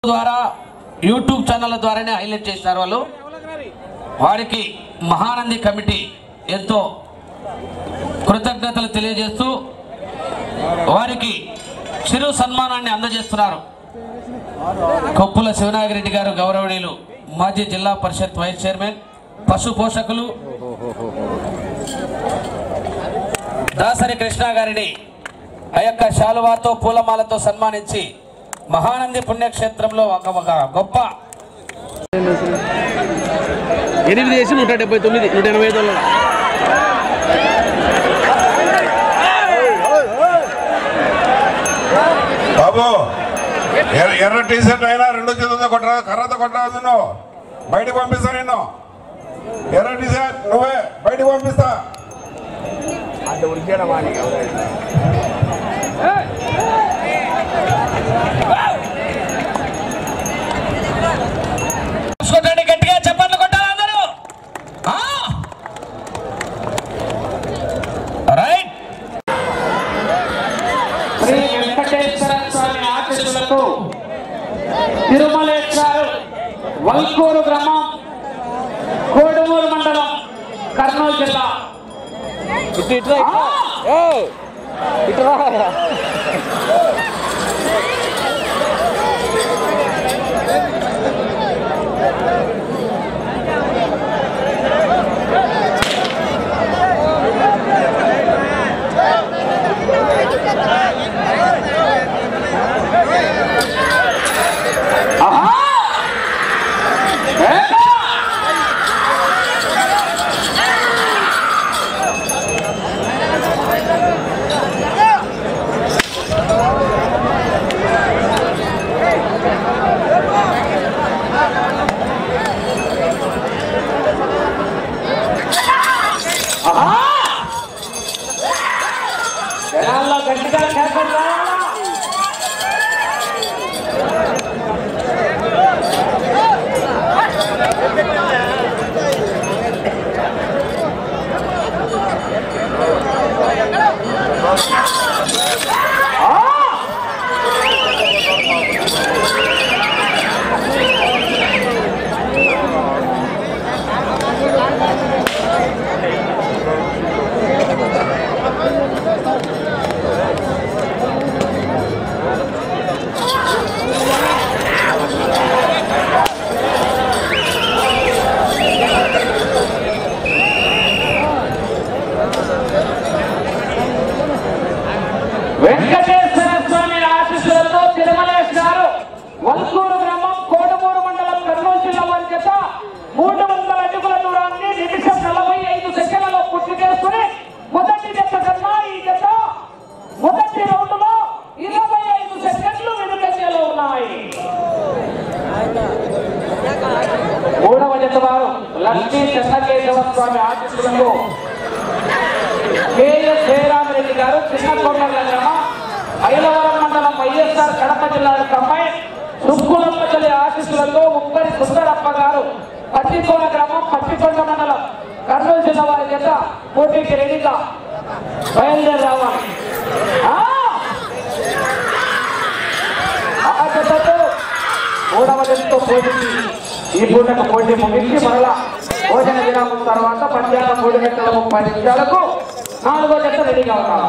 ద్వారా యూట్యూబ్ ఛానళ్ళ ద్వారానే హైలైట్ చేసినారు వాళ్ళు వారికి మహానంది కమిటీ ఎంతో కృతజ్ఞతలు తెలియజేస్తూ వారికి చిరు సన్మానాన్ని అందజేస్తున్నారు కొప్పుల శివనాగిరెడ్డి గారు గౌరవనీయులు మాజీ జిల్లా పరిషత్ వైస్ చైర్మన్ పశు పోషకులు దాసరి కృష్ణ గారిని ఆ యొక్క శాలువాతో పూలమాలతో సన్మానించి మహానంది పుణ్యక్షేత్రంలో ఒక ఒక గొప్ప ఎనిమిది వేసి నూట డెబ్బై తొమ్మిది నూట ఎనభై ఐదు వందలు. బాబు ఎర్ర- ఎర్ర టీ షర్ట్ అయినా రెండు చేతులతో కొట్టరా కర్రతో కొట్టరాదు నువ్వు బయటకు పంపిస్తా నిన్ను ఎర్ర టీ షర్ట్ నువ్వే బయటకు పంపిస్తా కొట్టండి గట్టిగా చప్పట్లు కొట్టాలి అందరూ ఆ! రైట్ శ్రీ వెంకటేశ్వర స్వామి ఆశీస్సులతో తిరుమలేశ్వర వల్కూరు గ్రామం కోడుమూరు మండలం కర్నూలు జిల్లా ఇటు ఇటు రా, ఇటు రా. ఏయ్, ఇటు రా. జనాల్లో గట్టిగా కేకలు రావాలా? వెంకటేశ్వర స్వామి ఆశీస్సులతో తిరుమలేశ్వరు వల్కూరు గ్రామం కోటమూరు మండలం కర్నూలు జిల్లా వారి చేత మూడు వందల అడుగుల దూరాన్ని నిమిషం నలభై ఐదు సెకండ్లలో పూర్తి చేసుకుని మొదటి జత కన్నా ఈ జత మొదటి రౌండ్ లో ఇరవై ఐదు సెకండ్లు వెనుకంజలో ఉన్నాయి మూడవ జత వారు లక్ష్మీ చెన్నకేశవ స్వామి ఆశీస్సులతో కేఎస్ జయరామరెడ్డి గారు చిన్న కొండల గ్రామం ఐలవరం మండలం వైఎస్ఆర్ కడప జిల్లాకు అమ్మాయి సుక్కులమ్మ తల్లి ఆశీస్సులతో ముప్పై సుందరప్ప గారు పట్టికొండ గ్రామం పట్టికొండ మండలం కర్నూలు జిల్లా వారి చేత పోటీకి రెడీగా బయలుదేరి రావాలి ఆ! ఆ జతతో మూడవ జతతో పోటీకి ఈ పూటకు పోటీ ముగించి మరలా భోజన విరామం తర్వాత మధ్యాహ్నం మూడు గంటల ముప్పై నిమిషాలకు నాలుగో జత రెడీగా ఉన్నారు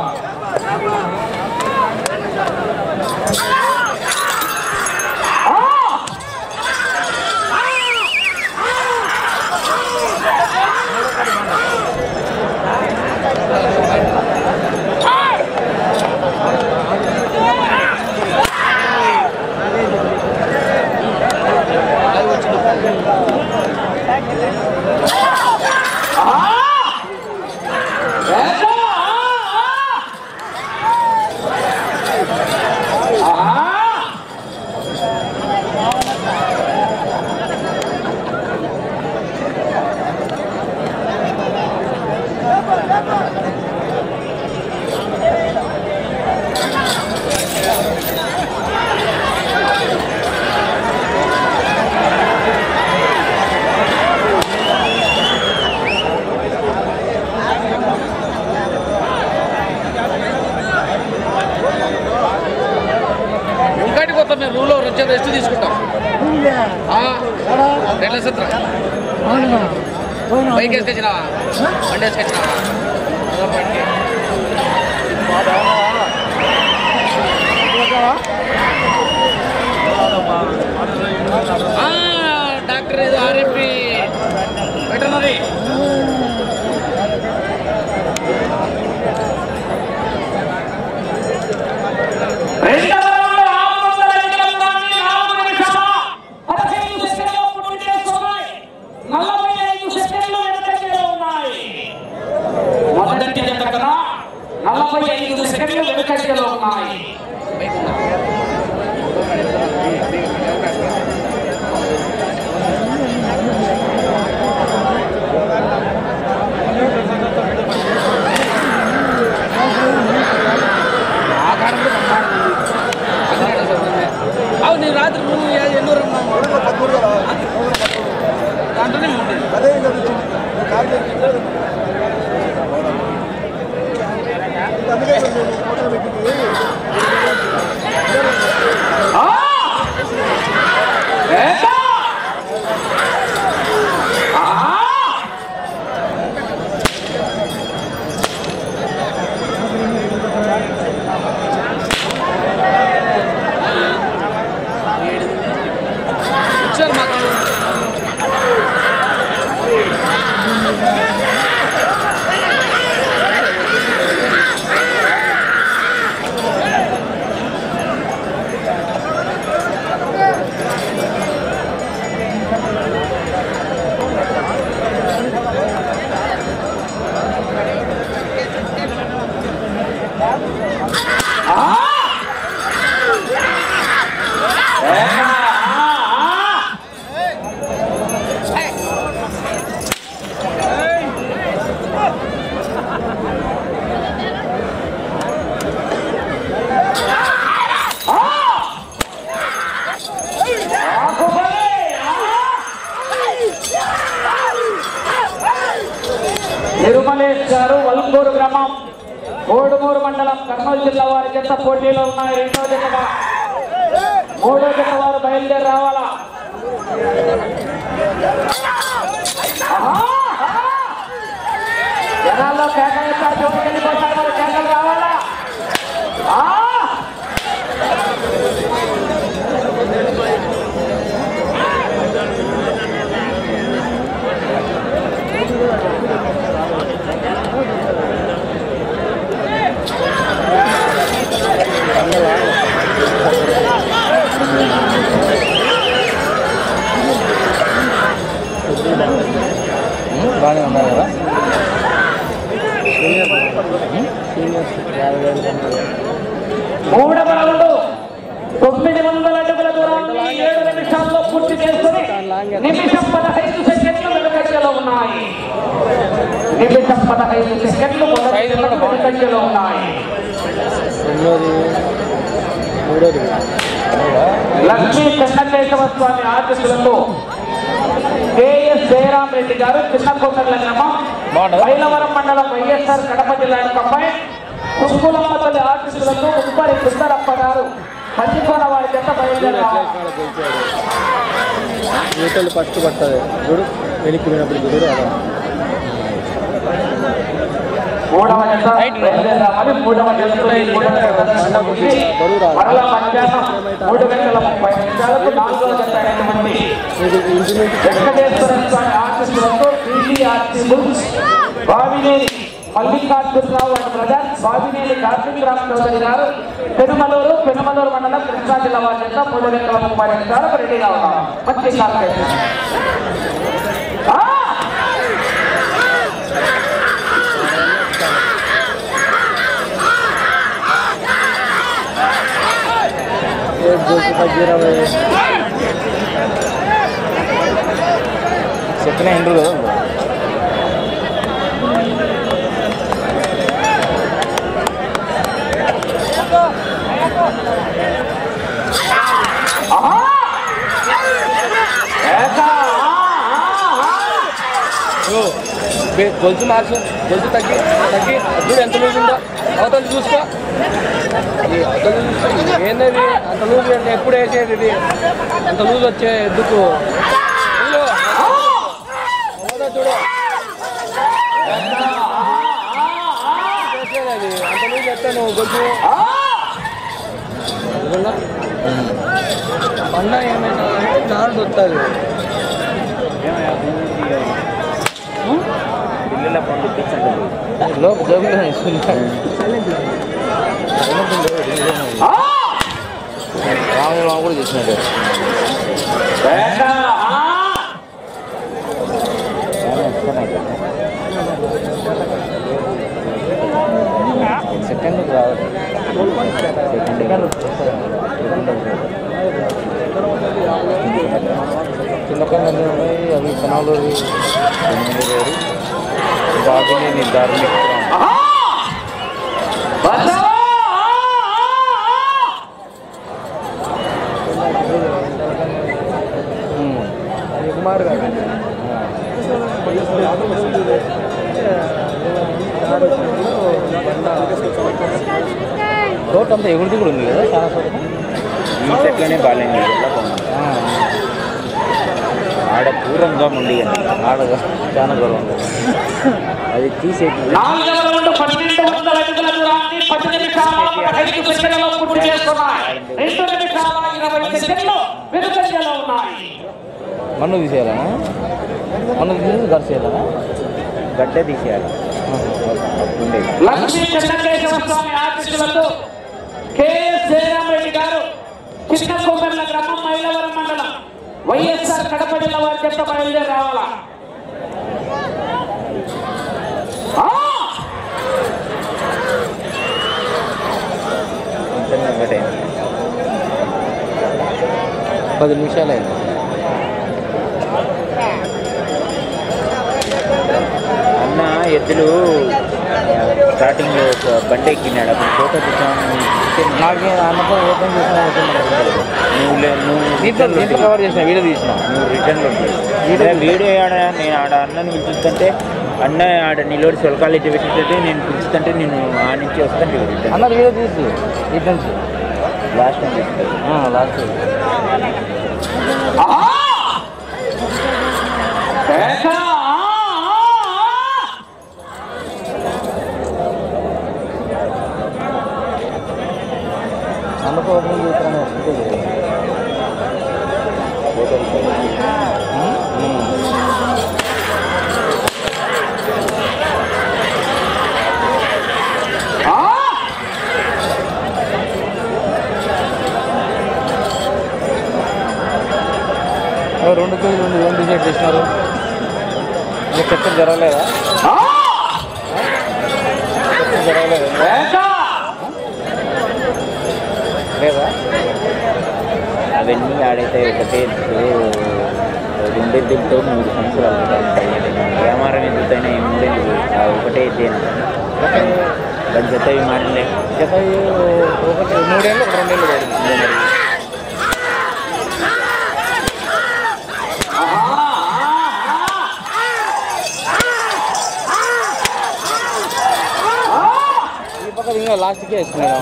ఆ! ఇంకాటికి పోతాం మేము రూల్లో వచ్చేది రెస్ట్ తీసుకుంటాం రెడ్ల సత్ర బైక్ వేసుకొచ్చినావా బండి వేసుకొచ్చినావా ఆ, డాక్టర్ ఇది ఆర్ఎంపి వెటర్నరీ రెండవ రౌండ్ ఆరు వందల అడుగుల దూరాన్ని నాలుగు నిమిషాల పదహైదు సెకండ్లలో పూర్తి చేసుకున్నాయి. నలభై ఐదు సెకండ్లు వెనుకంజలో ఉన్నాయి. మొదటి జత కన్నా నలభై ఐదు సెకండ్లు వెనుకంజలో ఉన్నాయి అవును నీ రాత్రి నువ్వు ఎన్నో దాంట్లోనే ఉండేది ఆ! ఏంటా? ఆ! ఇచ్చారు మాకు తిరుమలేష్ గారు వల్కూరు గ్రామం కోడుమూరు మండలం కర్నూలు జిల్లా వారి జత పోటీలో ఉన్నాయి రెండో జతగా మూడో జత వారు బయలుదేరి రావాలా ఆహా! జనాల్లో కేకలు ఎత్తారు చోటుకి వెళ్ళిపోతారు మరి కేకలు రావాలా ఆ! బాగానే ఉన్నారు కదా మూడవ రౌండ్ తొమ్మిది వందల అడుగుల దూరాన్ని ఏడు నిమిషాల్లో పూర్తి చేసుకుని నిమిషం పదహైదు సెకండ్లు వెనుకంజలో ఉన్నాయి నిమిషం పదహైదు సెకండ్లు మొదటి జతకు వెనుకంజలో ఉన్నాయి రెండోది మూడోది లక్ష్మీ చెన్నకేశవ స్వామి ఆశీస్సులతో కేఎస్ జయరాం రెడ్డి గారు చిన్నకొండల గ్రామం మైలవరం మండలం వైఎస్ఆర్ కడప జిల్లా యొక్క అమ్మాయి కుంకులమ్మ తల్లి ఆశీస్సులతో ఉప్పరి సుందరప్ప గారు పచ్చికొండ వారి జత బయలుదేరారు ఈతలు ఫస్ట్ పడుతుంది చూడు వెనక్కి పోయినప్పుడు చూడు అలా మూడవ జత బయలుదేరామని మూడవ జతలో ఈ మూడవ జత ఉంది. మరలా మధ్యాహ్నం మూడు గంటల ముప్పై నిమిషాలకు నాలుగవ జత అయినటువంటి ఇది ఇంటి నుంచి వెంకటేశ్వర స్వామి ఆశీస్సులతో TTRC bulls Bavineni Mallikarjunarao and brother Bavineni Karthik Ram Chowdary గారు పెనుమలూరు పెనుమలూరు మండలం కృష్ణా జిల్లా వారి చేత మూడు గంటల ముప్పై నిమిషాలకు రెడీగా ఉన్నారు మంచి కార్యక్రమం ఆ! एक दो सौ తగ్గిరా చెప్పిన ఇండ్రు కదా ఆహా! ఏక! ఆ! ఆ! ఆ! బే- గొలుసు మార్చు గొలుసు తగ్గి తగ్గి చూడు ఎంత లూజ్ ఉందో అవతల చూసుకో ఇది అవతల చూసుకో ఏందది అంత లూజ్ అంటే ఎప్పుడు వేసేది ఇది అంత లూజ్ వచ్చే ఎందుకు వెళ్ళు. అవతల చూడు చేసేది అది అంత లూజ్ ఎత్తా నువ్వు గొలుసు ఇదిగోనా? పన్నా ఏమైనా అంటే నాడు వస్తుంది పిల్లల పంపించండి లోపు జోబులో వేసుకుంటాను రాముడు రాము కూడా చేసినాడు సెకండ్ రావాలి సెకండ్ చిన్నకన్నా ఉన్నాయి అవి కనాలు బాగుంది నిర్ధారణ కుమార్ గారు రోడ్ అంతా ఎగురుది కూడా ఉంది కదా చాలా చోట్ల ఈ చెట్లనే బాగాలేదు ఆడ పూర్వంగా ఉండి ఆడ చాలా గౌరవం అది తీసేది నాలుగవ రౌండ్ పన్నెండు వందల అడుగుల దూరాన్ని పది నిమిషాల పదహైదు సెకండ్లలో పూర్తి చేస్తున్నాయి రెండు నిమిషాల ఇరవై సెకండ్లు వెనుకంజలో ఉన్నాయి మన్ను తీసేయాలా మన్ను తీసేసి గడిచేయాలా గడ్డ తీసేయాలి ఉండేది లక్ష్మీ చెన్నకేశవ స్వామి ఆశీస్సులతో కెఎస్ జయరామరెడ్డి గారు చిన్న కొమ్మర్ల గ్రామం మైలవరం మండలం వైఎస్ఆర్ కడప జిల్లా వారి చెత్త బయలుదేరి రావాలా ఆ! ఇంతనే ఒకటే పది నిమిషాలు అయింది అన్న ఎద్దులు స్టార్టింగ్ లో ఒక బండి ఎక్కినాడు అప్పుడు ఫోటో తీసామని నాకు అన్నప్పుడు ఓపెన్ చేసిన నువ్వు లే- నువ్వు దీంట్లో దీంట్లో కవర్ చేసిన వీడియో తీసిన నువ్వు రిటర్న్లో వీడియో వీడియో ఆడ నేను ఆడ అన్నని పిలుస్తుంటే అన్న ఆడ నిలబడి సొలకాలు ఇచ్చి పెట్టింటే నేను పిలుస్తుంటే నేను ఆ నుంచి వస్తాను రిటర్న్ అన్నారు వీడియో తీసి ఇటు నుంచి లాస్ట్ టైం తీసుకుంటాను లాస్ట్ ఆ! కేక! ఆ! ఆ! ఆ! అందుకు ఓపెన్ చేసిన ఆ! రెండు కేజీలు రెండు ఏం డిసైడ్ చేసినారు ఇంకా చర్చలు జరగలేదా ఆ! చర్చలు జరగలేదా కేక! లేదా అవన్నీ ఆడైతే ఒకటే రెండెద్దులతో మూడు సంవత్సరాలు ఉంటాయి వ్యాపారం ఎందుకైనా ఏం లేదు ఆ ఒకటే ఎద్దేనా దాని జత ఏం మారలే జత ఒకటి మూడేళ్ళు ఒక రెండేళ్ళు పడింది మరి ఈ పక్క ఇంకా లాస్ట్కే వేసుకున్నాడు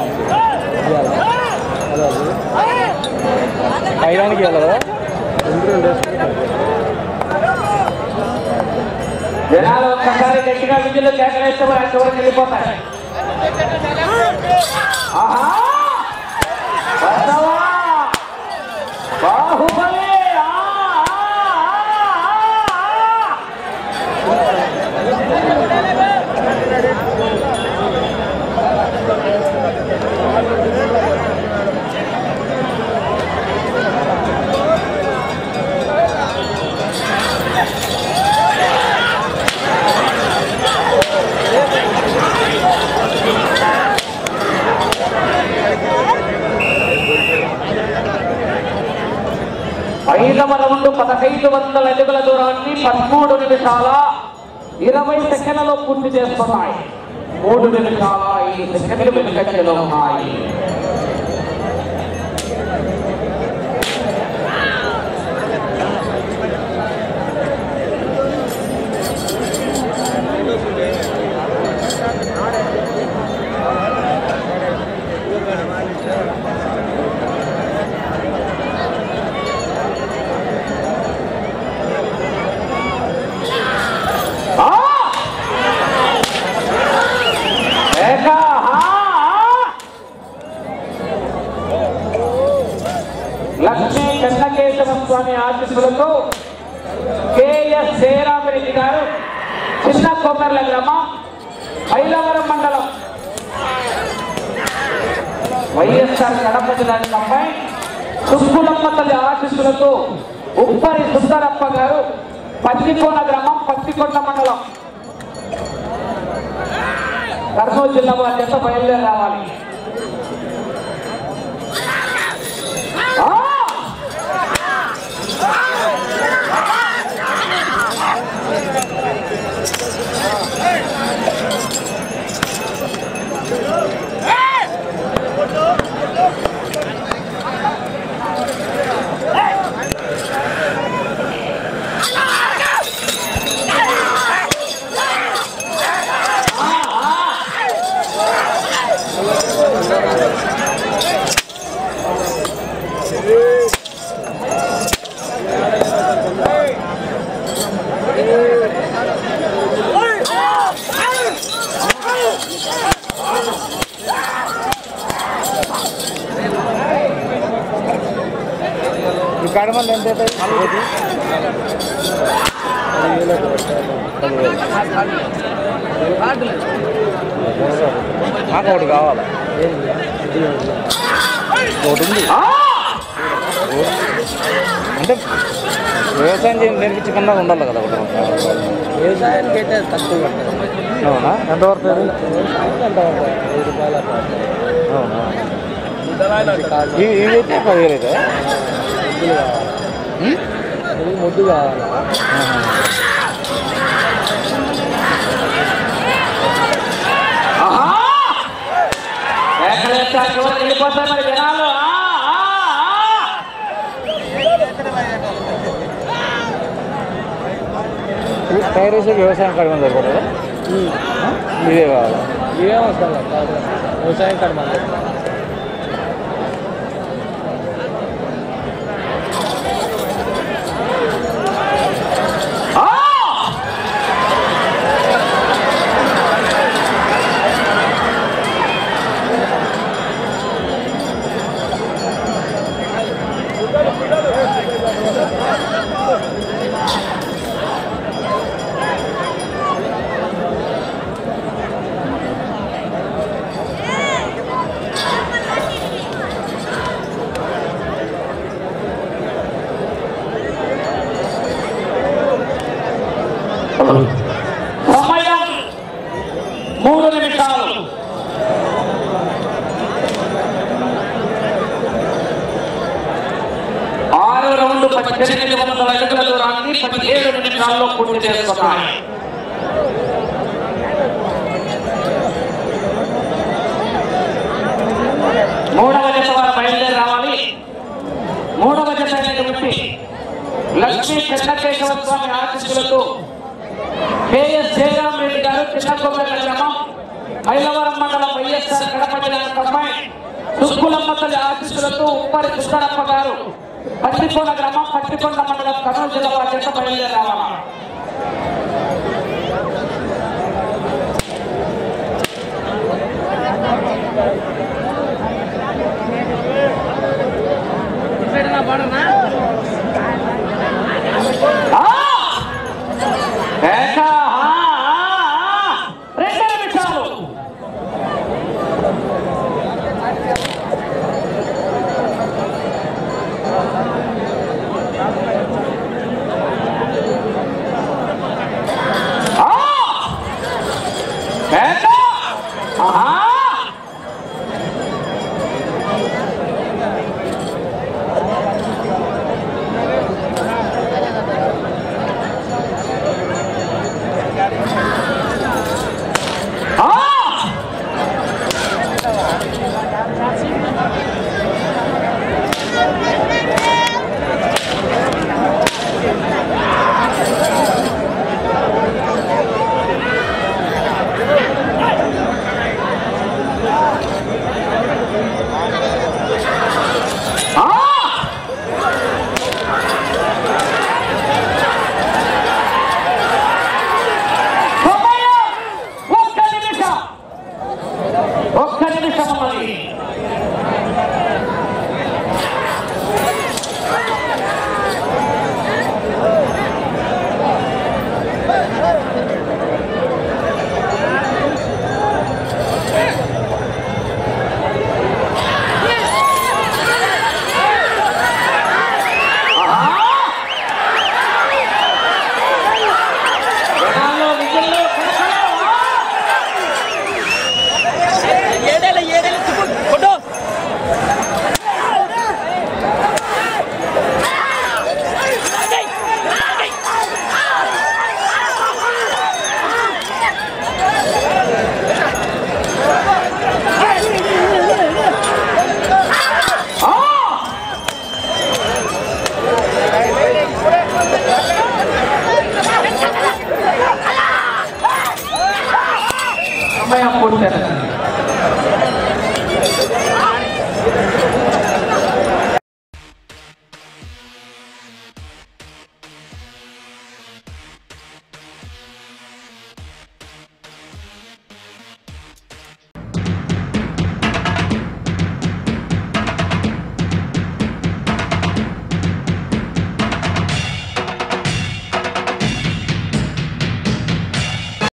అదే అది ఐదానికి వెళ్ళదు రెండు రెండు వేసుకుంటాడు జనాలు ఒక్కసారి గట్టిగా విద్యులు కేకలేస్తే మరి చివరికి వెళ్ళిపోతాయి ఆహా! వస్తావా? బాహుబలి ఆ! ఆ! ఆ! ఆ! ఐదవ రౌండ్ పదహైదు వందల అడుగుల దూరాన్ని పదమూడు నిమిషాల ఇరవై సెకండ్లలో పూర్తి చేస్తున్నాయి మూడు నిమిషాల ఐదు సెకండ్లు వెనుకంజలో ఉన్నాయి స్వామి ఆశీస్సులతో కేఎస్ జయరామరెడ్డి గారు చిన్న కొమ్మర్ల గ్రామం ఐలవరం మండలం వైఎస్ఆర్ కడప జిల్లాకి అమ్మాయి సుబ్బులమ్మ తల్లి ఆశీస్సులతో ఉప్పరి సుందరప్ప గారు పత్తికోన గ్రామం పత్తికొండ మండలం కర్నూలు జిల్లా వారి చేత బయలుదేరి రావాలి ఆ! ఈ కడమలు ఎంత అవుతాయి నాకు ఒకటి కావాలి ఒకటి ఉంది అంటే వ్యవసాయం చేసి నేర్పించకుండా ఉండాలి కదా ఒకటి వ్యవసాయానికి అయితే తక్కువ పడుతుంది అవునా ఎంత పడుతుంది వెయ్యి రూపాయల అవునా ఇవి ఇవి అయితే పదివేలు అయితే ఇది ముద్దు కావాలి ఆహా! ఎక్కడెక్కడ చివరికి వెళ్ళిపోతారు మరి జనాలు ఆ, ఆ, ఆ! టైర్ వేసి వ్యవసాయం కడమ సరిపోతుందా ఇదే కావాలి ఏం అవసరం లేదు కాదు. వ్యవసాయం కాడ మన ఆ! సమయం మూడు నిమిషాలు ఆరు రౌండ్ పద్దెనిమిది వందల అడుగుల దూరాన్ని పదిహేడు నిమిషాల్లో పూర్తి చేసుకున్నాయి మూడవ జత వారు బయలుదేరి రావాలి మూడవ జత అయినటువంటి లక్ష్మీ చెన్నకేశవ స్వామి ఆశీస్సులతో కేఎస్ జయరాం రెడ్డి గారు చిన్నకొమ్మల గ్రామం మైలవరం మండలం వైఎస్ఆర్ కడప జిల్లా అమ్మాయి సుక్కులమ్మ తల్లి ఆశీస్సులతో ఉప్పరి సుందరప్ప గారు పత్తికొండ గ్రామం పత్తికొండ మండలం కర్నూలు జిల్లా వారి చేత బయలుదేరి రావాలి ఆ! ఏక, ఆ, ఆ, ఆ! రెండు నిమిషాలు ఆ! ఏక, ఆహా! ఆ!